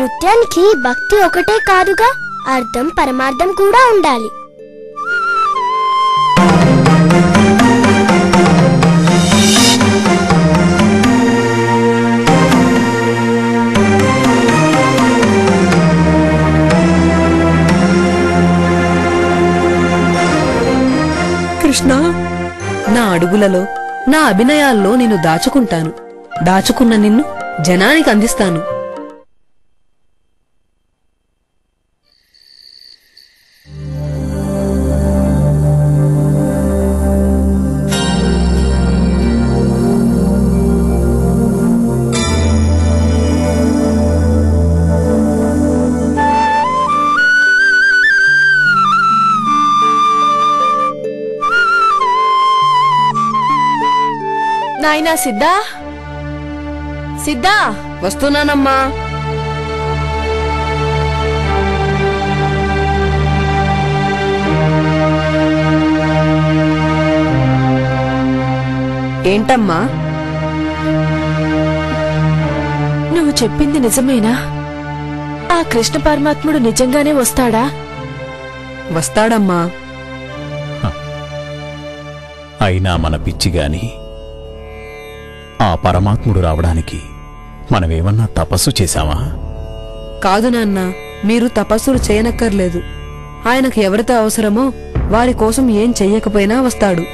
నృత్యానికి భక్తి ఒకటే కాదుగా అర్థం పరమార్థం కూడా ఉండాలి కృష్ణ నా అడుగులలో నా అభినయాల్లో నిన్ను దాచుకుంటాను దాచుకున్న నిన్ను జనానికి అందిస్తాను నాయనా సిద్ధా సిద్ధా వస్తున్నానమ్మా ఏంటమ్మా నువ్వు చెప్పింది నిజమేనా ఆ కృష్ణ పరమాత్ముడు నిజంగానే వస్తాడా వస్తాడమ్మా అయినా మన పిచ్చి గాని ఆ పరమాత్ముడు రావడానికి మనమేమన్నా తపస్సు చేశామా కాదు నాన్న మీరు తపస్సులు చేయనక్కర్లేదు ఆయనకు ఎవరితో అవసరమో వారి కోసం ఏం చెయ్యకపోయినా వస్తాడు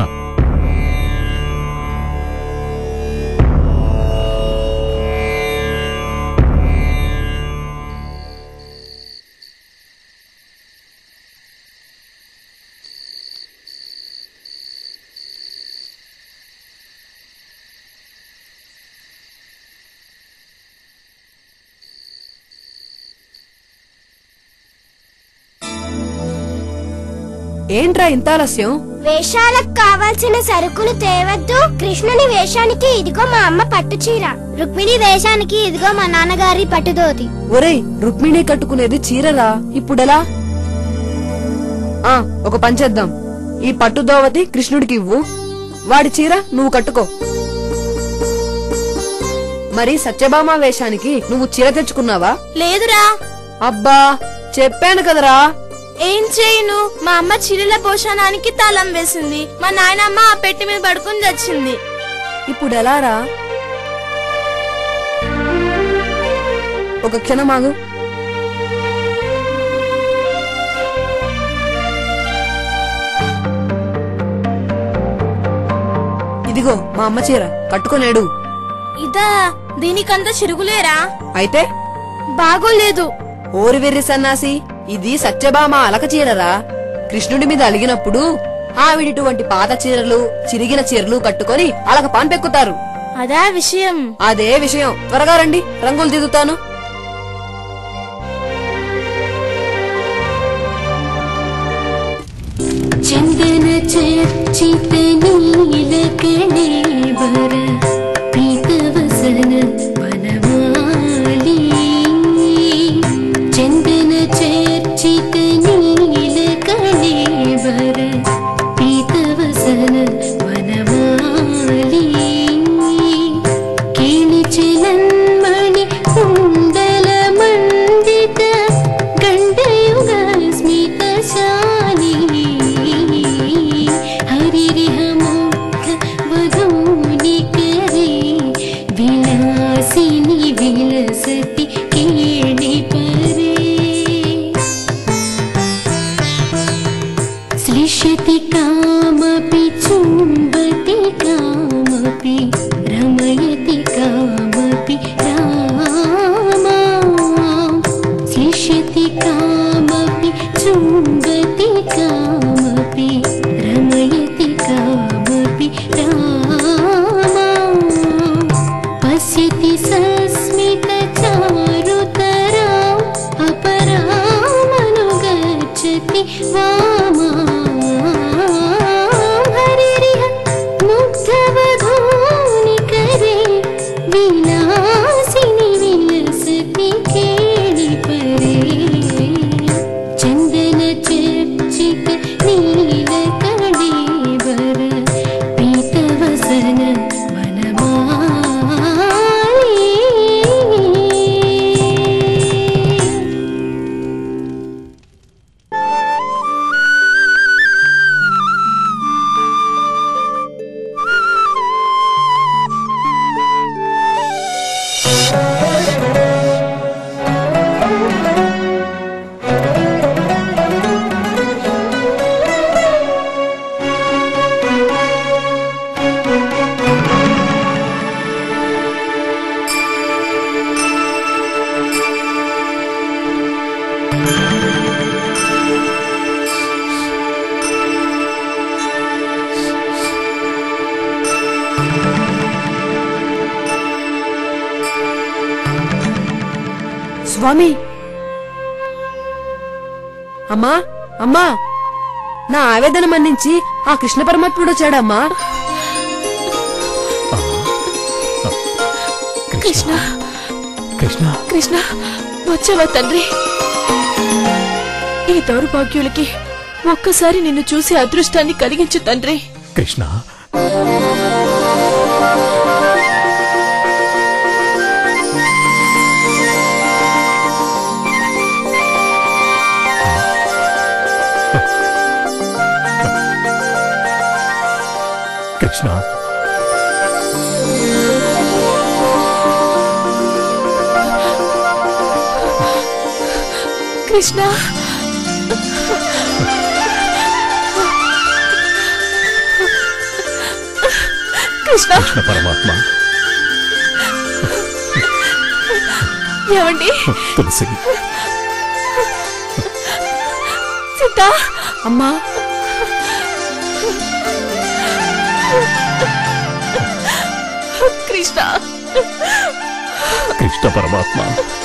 ఏంట్రా ఇంత ఆలస్యం వేషాలకు కావాల్సిన సరుకులు తేవద్దు కృష్ణుని వేషానికి ఇదిగో మా అమ్మ పట్టు చీర రుక్మిణి వేషానికి ఇదిగో మా నాన్నగారి పట్టుదోతి ఒరేయ్ రుక్మిణి కట్టుకునేది చీరరా ఇప్పుడెలా ఆ ఒక పంచేద్దాం ఈ పట్టు దోవతి కృష్ణుడికి ఇవ్వు వాడి చీర నువ్వు కట్టుకో మరి సత్యభామ వేషానికి నువ్వు చీర తెచ్చుకున్నావా లేదురా అబ్బా చెప్పాను కదరా ఏం చేయను మా అమ్మ చీరల పోషణానికి తాళం వేసింది మా నాయనమ్మ ఆ పెట్టి మీద పడుకుని తెచ్చింది ఇప్పుడు ఎలారా ఒక క్షణం ఆగు ఇదిగో మా అమ్మ చీర కట్టుకోలేడు ఇదా దీనికంతా చిరుగులేరా అయితే బాగోలేదు ఓరి వెర్రి సన్నాసి ఇది సత్యభామ అలక చీరరా కృష్ణుడి మీద అలిగినప్పుడు ఆవిడిటువంటి పాత చీరలు చిరిగిన చీరలు కట్టుకొని అలక పాన్పెక్కుతారు అదా విషయం అదే విషయం త్వరగా రండి రంగులు దిద్దుతాను चन्दन चर्चित नीलकणेवर पीतवसन वनमाली चन्दन चर्चित नीलकणेवर पीतवसन वनमाली केलिचलन्मणि कुण्डलमण्डित गण्डयुग स्मितशाली हरिरिहमुग्ध वधूनि करे विलासिनि विलसति केणि परे श्लिष्यति कामपि चुम्बति कामपि रमयति कामपि रामा श्लिष्यति कामपि चुम्बति कामपि रमयति कामपि रामा पश्यति सस्मितचारुतरा अपरामनुगच्छति वामा हरिरिह मुग्धवधूनि करे विलासिनि विलसति केणि परे चन्दन चर्चित नीलकणेवर पीतवसन वनमाली స్వామి అమ్మా అమ్మా నా ఆవేదన మన్నించి ఆ కృష్ణ పరమాత్ముడు వచ్చాడమ్మా కృష్ణ కృష్ణ కృష్ణ వచ్చావా తండ్రి ఈ దౌర్భాగ్యులకి ఒక్కసారి నిన్ను చూసి అదృష్టాన్ని కలిగించు తండ్రి కృష్ణ కృష్ణ కృష్ణ కృష్ణ కృష్ణ పరమాత్మ ఏమండి తులసి సీత అమ్మా కృష్ణ కృష్ణ పరమాత్మ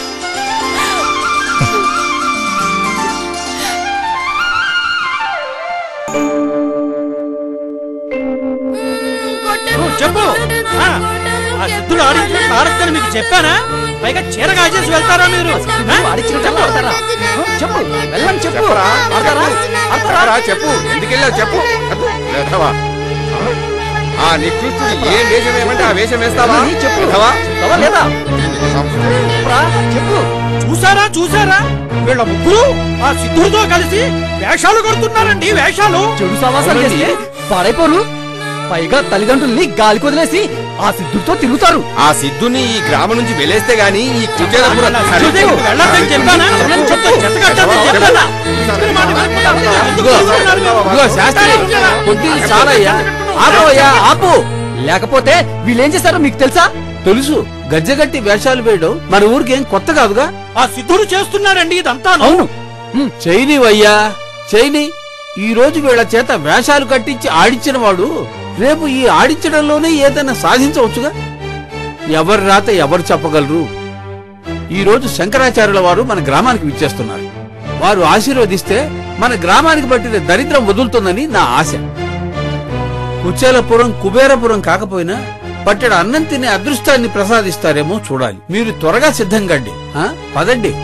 చెప్పు ఆ, ఆ సిద్ధుడు ఆడించిన ఆడొద్దని మీకు చెప్పానా పైగా చీర కాజేసి వెళ్తారా మీరు ఆ? చెప్పు చెప్పు వెళ్ళని చెప్పు ఆడతారా? ఆడతారా? రా చెప్పు ఎందుకెళ్ళావు చెప్పు చెప్పు. వెధవా. ఆ నికృష్టుడు ఏ వేషం ఏమంటే ఆ వేషం వేస్తావా నీ చెప్పు వెధవా. చెప్తావా లేదా రా, చెప్పు చూసారా చూసారా వీళ్ళ ముగ్గురు ఆ సిద్ధుడితో కలిసి వేషాలు కొడుతున్నారండి వేషాలు చెడు సావాసాలు చేస్తే పాడైపోరు పైగా తల్లిదండ్రుల్ని గాలి కొదిలేసి ఆ సిద్ధుడితో తిరుగుతారు ఆ సిద్ధుని ఈ గ్రామం నుంచి వెలేస్తే గాని ఈ కుచేలపురం చూస్తే వెళ్ళొద్దని చెప్పానా చెప్తా చెత్తగట్టని చెప్పానా చెప్పిన మాట వినకుండా ఎందుకు ఇదిగో, తిరుగుతున్నారు? ఇదిగో శాస్త్రి కొద్దిగా చాలయ్యా ఆపవయ్యా ఆపు లేకపోతే వీళ్ళేం చేస్తారో మీకు తెలుసా తెలుసు గజ్జగట్టి వేషాలు వేయడం మన ఊరికేం కొత్త కాదుగా ఆ సిద్ధుడు చేస్తున్నాడండి ఇదంతా అవును చైనీవయ్యా చైనీ ఈ రోజు వీళ్ళ చేత వేషాలు కట్టించి ఆడించిన వాడు రేపు ఈ ఆడించడంలోనే ఏదైనా సాధించవచ్చుగా ఎవరి రాత ఎవరు చెప్పగలరు ఈ రోజు శంకరాచార్యుల వారు మన గ్రామానికి విచ్చేస్తున్నారు వారు ఆశీర్వదిస్తే మన గ్రామానికి పట్టిన దరిద్రం వదులుతుందని నా ఆశ కుచేలపురం కుబేరపురం కాకపోయినా పట్టెడు అన్నం తినే అదృష్టాన్ని ప్రసాదిస్తారేమో చూడాలి మీరు త్వరగా సిద్ధం కండి ఆ? పదండి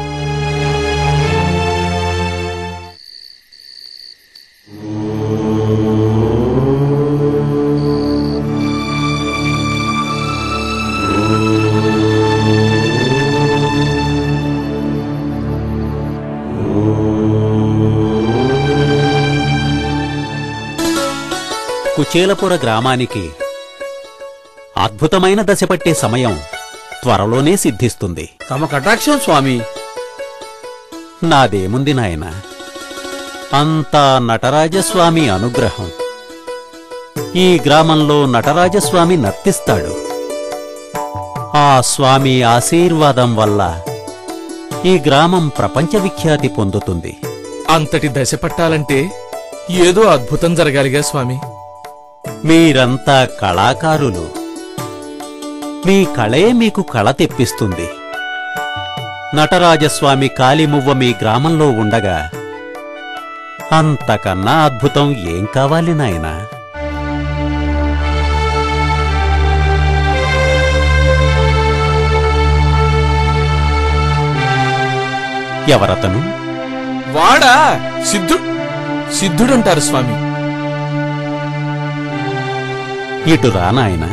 కుచేలపుర గ్రామానికి అద్భుతమైన దశ పట్టే సమయం త్వరలోనే సిద్ధిస్తుంది తమ కటాక్షం స్వామి నాదేముంది నాయన అంతా నటరాజస్వామి అనుగ్రహం ఈ గ్రామంలో నటరాజస్వామి నర్తిస్తాడు ఆ స్వామి ఆశీర్వాదం వల్ల ఈ గ్రామం ప్రపంచ విఖ్యాతి పొందుతుంది అంతటి దశ పట్టాలంటే ఏదో అద్భుతం జరగాలిగా స్వామి మీరంతా కళాకారులు మీ కళే మీకు కళ తెప్పిస్తుంది నటరాజస్వామి కాలిమువ్వ మీ గ్రామంలో ఉండగా అంతకన్నా అద్భుతం ఏం కావాలి నాయనా ఎవరతను వాడా సిద్ధు సిద్ధుడంటారు స్వామి ఇటు రా నాయనా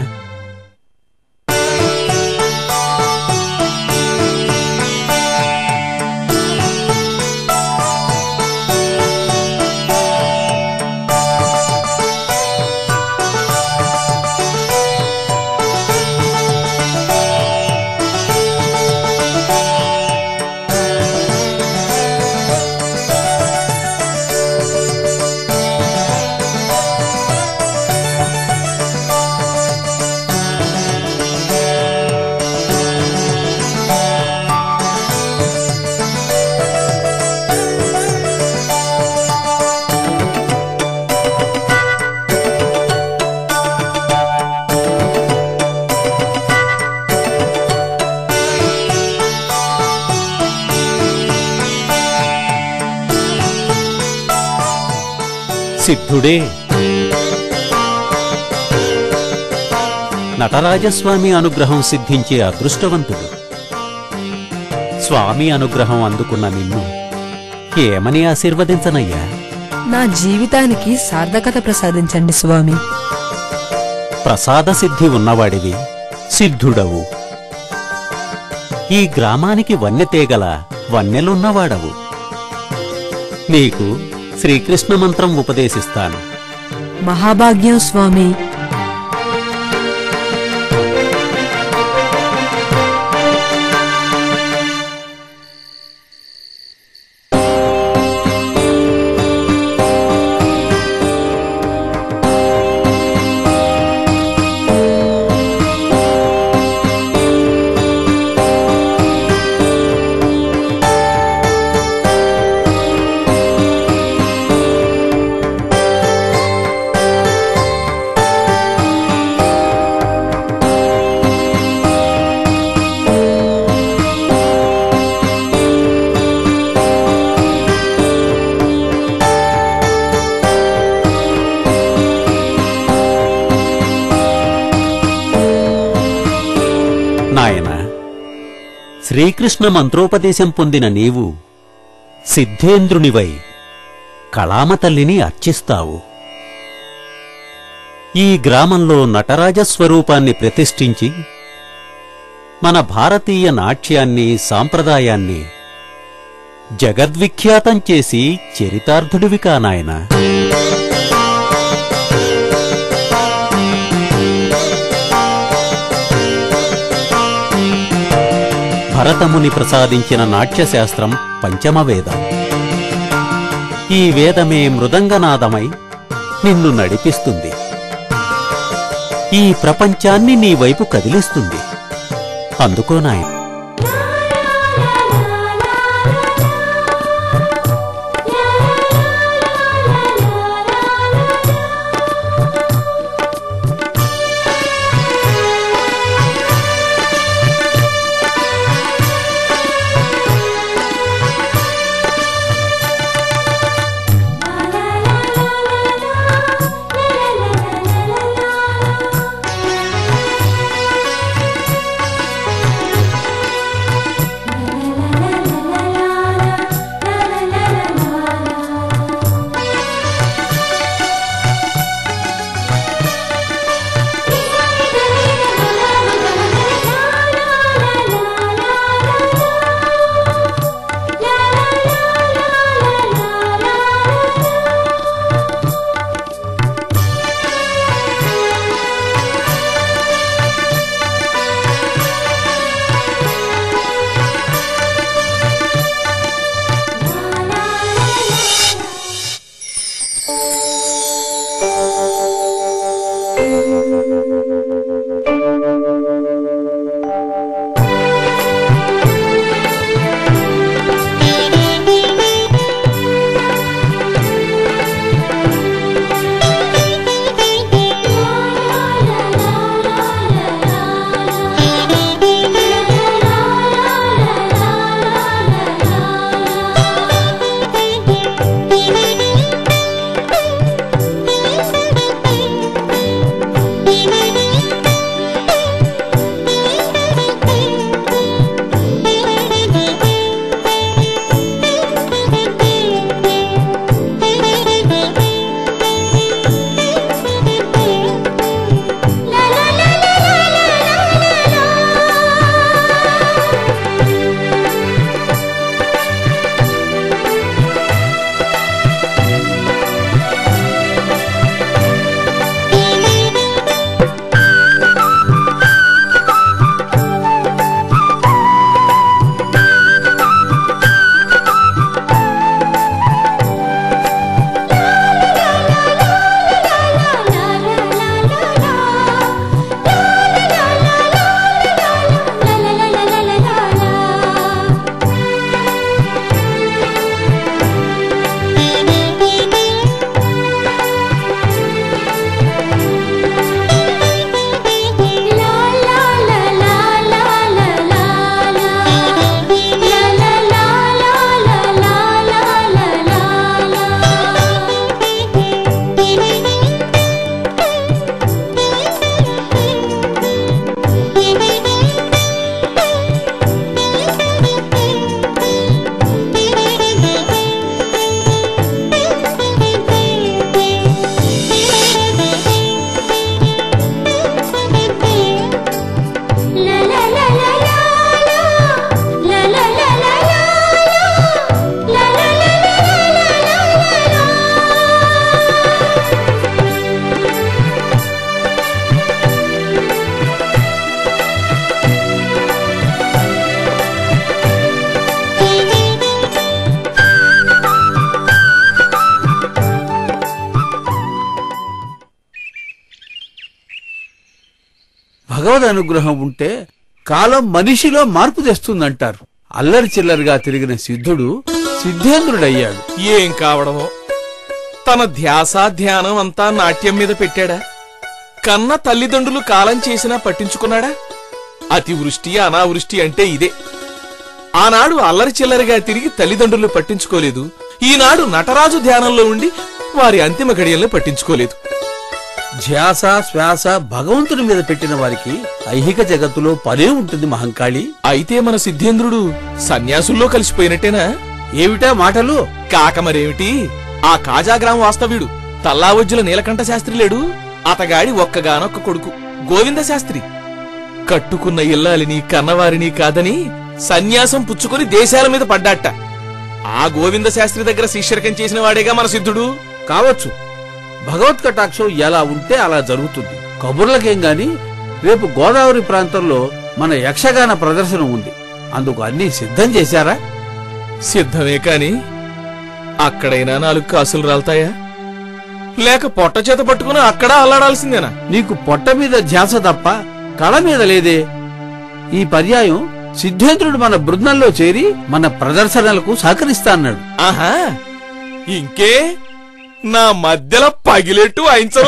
సిద్ధుడే నటరాజస్వామి అనుగ్రహం సిద్ధించే అదృష్టవంతుడు స్వామి అనుగ్రహం అందుకున్న నిన్ను ఏమని ఆశీర్వదించనయ్యా నా జీవితానికి సార్థకత ప్రసాదించండి స్వామి ప్రసాద సిద్ధి ఉన్నవాడివి సిద్ధుడవు ఈ గ్రామానికి వన్నెతేగల వన్నెలున్నవాడవు నీకు శ్రీకృష్ణ మంత్రం ఉపదేశిస్తాను మహాభాగ్యం స్వామి నాయన శ్రీకృష్ణ మంత్రోపదేశం పొందిన నీవు సిద్ధేంద్రునివై కళామ తల్లిని అర్చిస్తావు ఈ గ్రామంలో నటరాజ స్వరూపాన్ని ప్రతిష్ఠించి మన భారతీయ నాట్యాన్ని సాంప్రదాయాన్ని జగద్విఖ్యాతం చేసి చరితార్థుడివి కానాయనా భరతముని ప్రసాదించిన నాట్యశాస్త్రం పంచమ వేదం ఈ వేదమే మృదంగనాదమై నిన్ను నడిపిస్తుంది ఈ ప్రపంచాన్ని నీ వైపు కదిలిస్తుంది అందుకో నాయన Thank you. భగవద్ అనుగ్రహం ఉంటే కాలం మనిషిలో మార్పు తెస్తుందంటారు అల్లరి చిల్లరిగా తిరిగిన సిద్ధుడు సిద్ధేంద్రుడయ్యాడు ఏం కావడమో తన ధ్యాస ధ్యానం అంతా నాట్యం మీద పెట్టాడా కన్న తల్లిదండ్రులు కాలం చేసినా పట్టించుకున్నాడా అతివృష్టి అనావృష్టి అంటే ఇదే ఆనాడు అల్లరి చిల్లరిగా తిరిగి తల్లిదండ్రులు పట్టించుకోలేదు ఈనాడు నటరాజు ధ్యానంలో ఉండి వారి అంతిమ గడియలను పట్టించుకోలేదు ధ్యాస శ్వాస భగవంతుని మీద పెట్టిన వారికి ఐహిక జగత్తులో పనే ఉంటుంది మహంకాళి అయితే మన సిద్ధేంద్రుడు సన్యాసుల్లో కలిసిపోయినట్టేనా ఏమిటా మాటలు కాక మరేమిటి ఆ కాజాగ్రామ వాస్తవ్యుడు తల్లావజ్జుల నీలకంఠ శాస్త్రి లేడు అతగాడి ఒక్కగానొక్క కొడుకు గోవింద శాస్త్రి కట్టుకున్న ఇల్లాలిని కన్నవారిని కాదని సన్యాసం పుచ్చుకొని దేశాల మీద పడ్డాట ఆ గోవింద శాస్త్రి దగ్గర శిష్యరకం చేసిన వాడేగా మన సిద్ధుడు కావచ్చు భగవత్ కటాక్షం ఎలా ఉంటే అలా జరుగుతుంది కబుర్లకేం గాని రేపు గోదావరి ప్రాంతంలో మన యక్షగాన ప్రదర్శన ఉంది అందుకు అన్ని సిద్ధం చేశారా సిద్ధమే కాని అక్కడైనా నాలుగు కాసులు రాలతాయా లేక పొట్ట చేత పట్టుకుని అక్కడ అల్లాడాల్సిందేనా నీకు పొట్ట మీద ధ్యాస తప్ప కళ మీద లేదే ఈ పర్యాయం సిద్ధేంద్రుడు మన బృందంలో చేరి మన ప్రదర్శనలకు సహకరిస్తా అన్నాడు ఆహా ఇంకే నా మధ్యలో పగిలెట్టు వాయించరు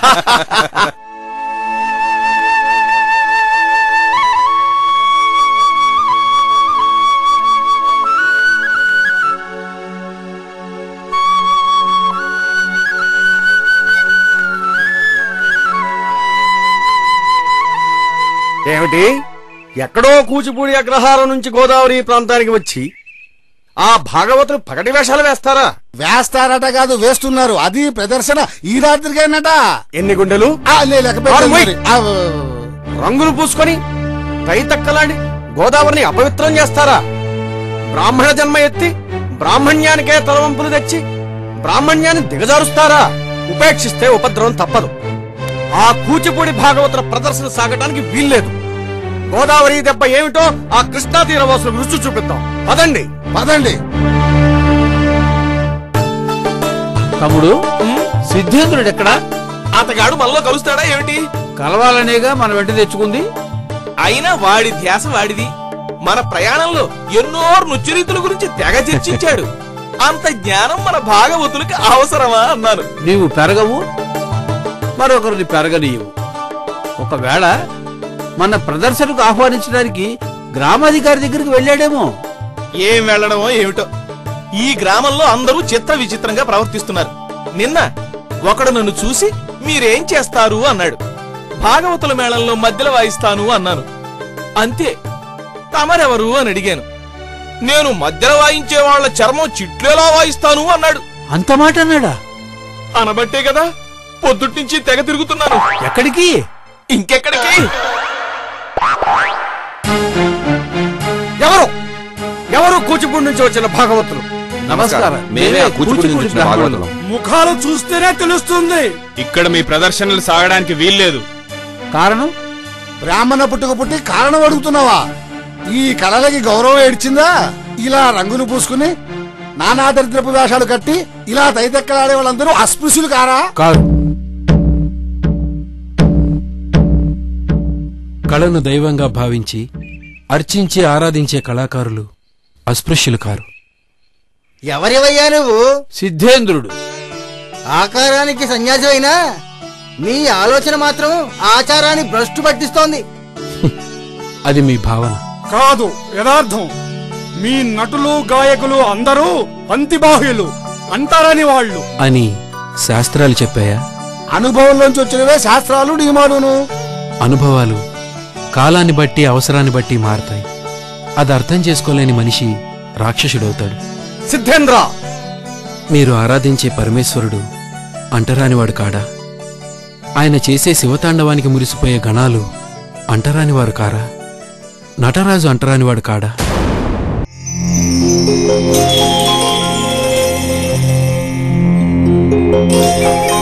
ఏమిటి ఎక్కడో కూచిపూడి అగ్రహారం నుంచి గోదావరి ప్రాంతానికి వచ్చి ఆ భాగవతులు పగటి వేషాలు వేస్తారా వేస్తారట కాదు వేస్తున్నారు అది ప్రదర్శన ఈ రాత్రికైనట ఎన్ని గుండెలు ఆ, లే, లెక్క పెట్టాను ఆరు మొయ్. మరి. ఆ, రంగులు పూసుకొని తైతక్కలాడి గోదావరిని అపవిత్రం చేస్తారా బ్రాహ్మణ జన్మ ఎత్తి బ్రాహ్మణ్యానికే తలవంపులు తెచ్చి బ్రాహ్మణ్యాన్ని దిగజారుస్తారా ఉపేక్షిస్తే ఉపద్రవం తప్పదు ఆ కూచిపూడి భాగవతుల ప్రదర్శన సాగటానికి వీల్లేదు గోదావరి దెబ్బ ఏమిటో ఆ కృష్ణా తీరవాసులకు రుచి చూపిద్దాం పదండి పదండి తమ్ముడు సిద్ధేంద్రుడు ఎక్కడా అతగాడు మనలో కలుస్తాడా ఏమిటి కలవాలనేగా మన వెంట తెచ్చుకుంది అయినా వాడి ధ్యాస వాడిది మన ప్రయాణంలో ఎన్నో నృత్యరీతుల గురించి తెగ చర్చించాడు అంత జ్ఞానం మన భాగవతులకి అవసరమా అన్నాను నీవు పెరగవు మరొకరిని పెరగనీయవు ఒకవేళ మన ప్రదర్శనకు ఆహ్వానించడానికి గ్రామాధికారి దగ్గరికి వెళ్ళాడేమో ఏం వెళ్ళడమో ఏమిటో ఈ గ్రామంలో అందరూ చిత్ర విచిత్రంగా ప్రవర్తిస్తున్నారు నిన్న ఒకడు నన్ను చూసి మీరేం చేస్తారు అన్నాడు భాగవతుల మేళంలో మధ్యలో వాయిస్తాను అన్నాను అంతే తమరెవరు అని అడిగాను నేను మధ్యలో వాయించే వాళ్ళ చర్మం చిట్లేలా వాయిస్తాను అన్నాడు అంత మాట అన్నాడా అనబట్టే కదా పొద్దుట్నుంచి తెగ తిరుగుతున్నాను ఎక్కడికి ఇంకెక్కడికి ఎవరు ఎవరు కూచిపూడి నుంచి వచ్చిన భాగవతులు నమస్కారం మేమే ఆ కూచిపూడి నుంచి వచ్చిన భాగవతులం ముఖాలు చూస్తేనే తెలుస్తుంది ఇక్కడ మీ ప్రదర్శనలు సాగడానికి వీల్లేదు కారణం బ్రాహ్మణ పుట్టుక పుట్టి కారణం అడుగుతున్నావా ఈ కళలకి గౌరవం ఏడ్చిందా ఇలా రంగులు పూసుకుని నానా దరిద్రపు వేషాలు కట్టి ఇలా తైతెక్కలాడే వాళ్ళందరూ అస్పృశ్యులు కారా కాదు కళను దైవంగా భావించి అర్చించి ఆరాధించే కళాకారులు అస్పృశ్యులు కారు ఎవరివయ్యా నువ్వు సిద్ధేంద్రుడు ఆకారానికి సన్యాసి అయినా నీ ఆలోచన మాత్రం ఆచారాన్ని భ్రష్టు పట్టిస్తోంది అది మీ భావన కాదు యథార్థం మీ నటులు గాయకులు అందరూ పంతిబాహ్యులు అంటారని వాళ్ళు అని శాస్త్రాలు చెప్పాయా అనుభవంలోంచి వచ్చినవే శాస్త్రాలు నియమాలును అనుభవాలు కాలాన్ని బట్టి అవసరాన్ని బట్టి మారతాయి అది అర్థం చేసుకోలేని మనిషి రాక్షసుడవుతాడు సిద్ధేంద్ర మీరు ఆరాధించే పరమేశ్వరుడు అంటరానివాడు కాడా ఆయన చేసే శివతాండవానికి మురిసిపోయే గణాలు అంటరానివారు కారా నటరాజు అంటరానివాడు కాడా Thank you.